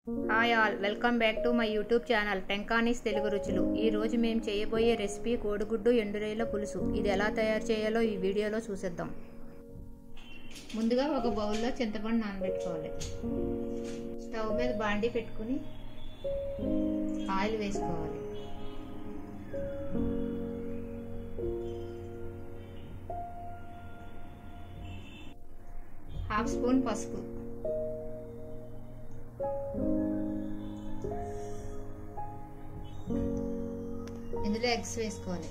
hi all welcome back to my YouTube channel టెంకానీస్ తెలుగు రుచులు ఈ రోజు మేము చేయబోయే రెసిపీ కోడిగుడ్డు ఎండురేల పులుసు ఇది ఎలా తయారు చేయాలో ఈ వీడియోలో చూసేద్దాం ముందుగా ఒక బౌల్లో చింతపండు నానబెట్టుకోవాలి స్టవ్ మీద బాండీ పెట్టుకుని ఆయిల్ వేసుకోవాలి హాఫ్ స్పూన్ పసుపు ఇందులో ఎగ్స్ వేసుకోవాలి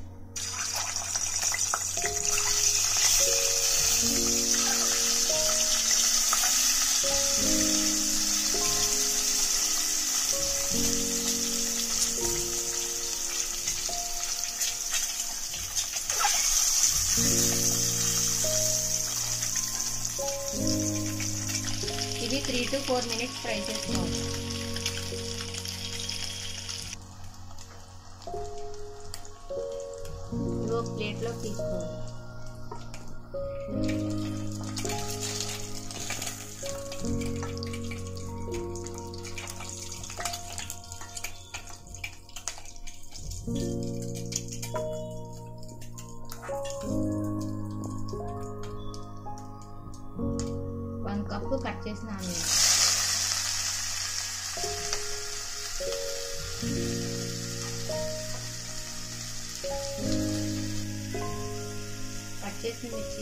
ఇది three to four minutes fry చేసుకోవాలి ఇవి ఒక ప్లేట్లో తీసుకోవాలి వన్ కప్పు కట్ చేసిన ఆనియన్ కట్ చేసిన మిర్చి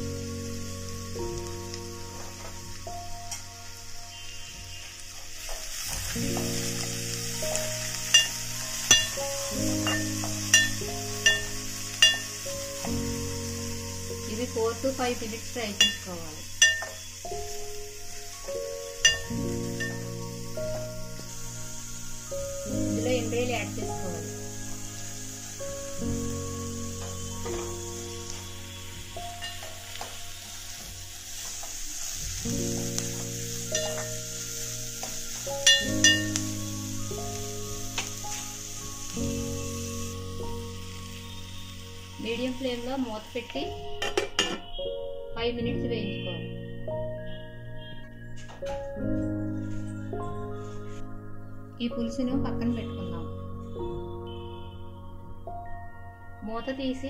ఇవి four to five minutes fry చేసుకోవాలి ఇందులో ఎంబ్రాయిలు యాడ్ చేసుకోవాలి మీడియం ఫ్లేమ్లో మూత పెట్టి ఫైవ్ మినిట్స్ వేయించుకోవాలి ఈ పులుసును పక్కన పెట్టుకుందాం మూత తీసి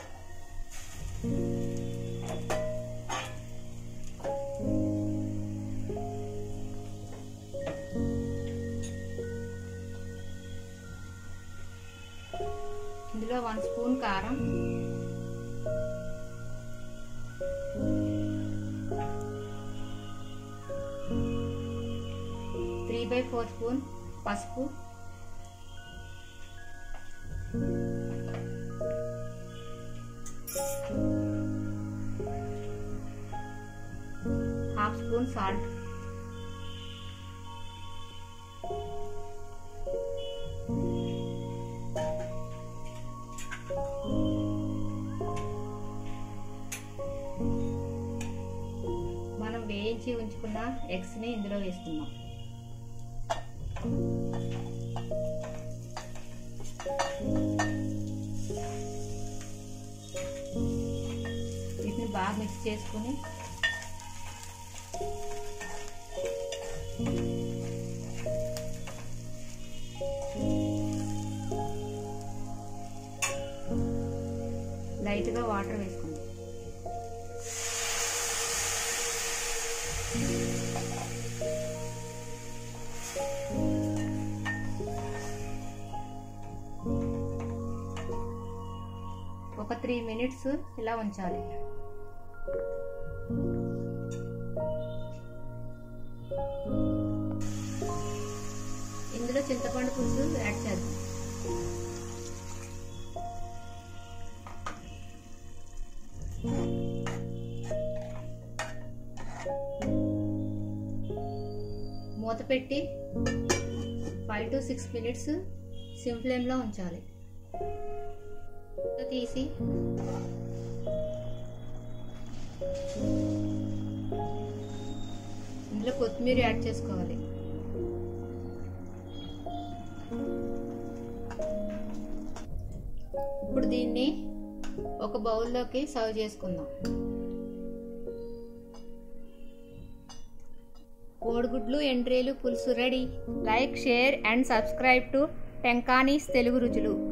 ఇందులో వన్ స్పూన్ కారం త్రీ బై ఫోర్ స్పూన్ పసుపు హాఫ్ స్పూన్ సాల్ట్ మనం వేయించి ఉంచుకున్న ఎగ్స్ని ఇందులో వేస్తున్నాం వీటిని బాగా మిక్స్ చేసుకుని లైట్గా వాటర్ వేసుకుందాం ఒక త్రీ మినిట్స్ ఇలా ఉంచాలి ఇందులో చింతపండు పులుసు యాడ్ చేద్దాం మూత పెట్టి five to six minutes sim ఫ్లేమ్లో ఉంచాలి తీసి ఇందులో కొత్తిమీర యాడ్ చేసుకోవాలి ఇప్పుడు దీన్ని ఒక బౌల్లోకి సర్వ్ చేసుకుందాం కోడిగుడ్లు ఎండ్రేలు పులుసు ready like share and subscribe to టెంకానీస్ తెలుగు రుచులు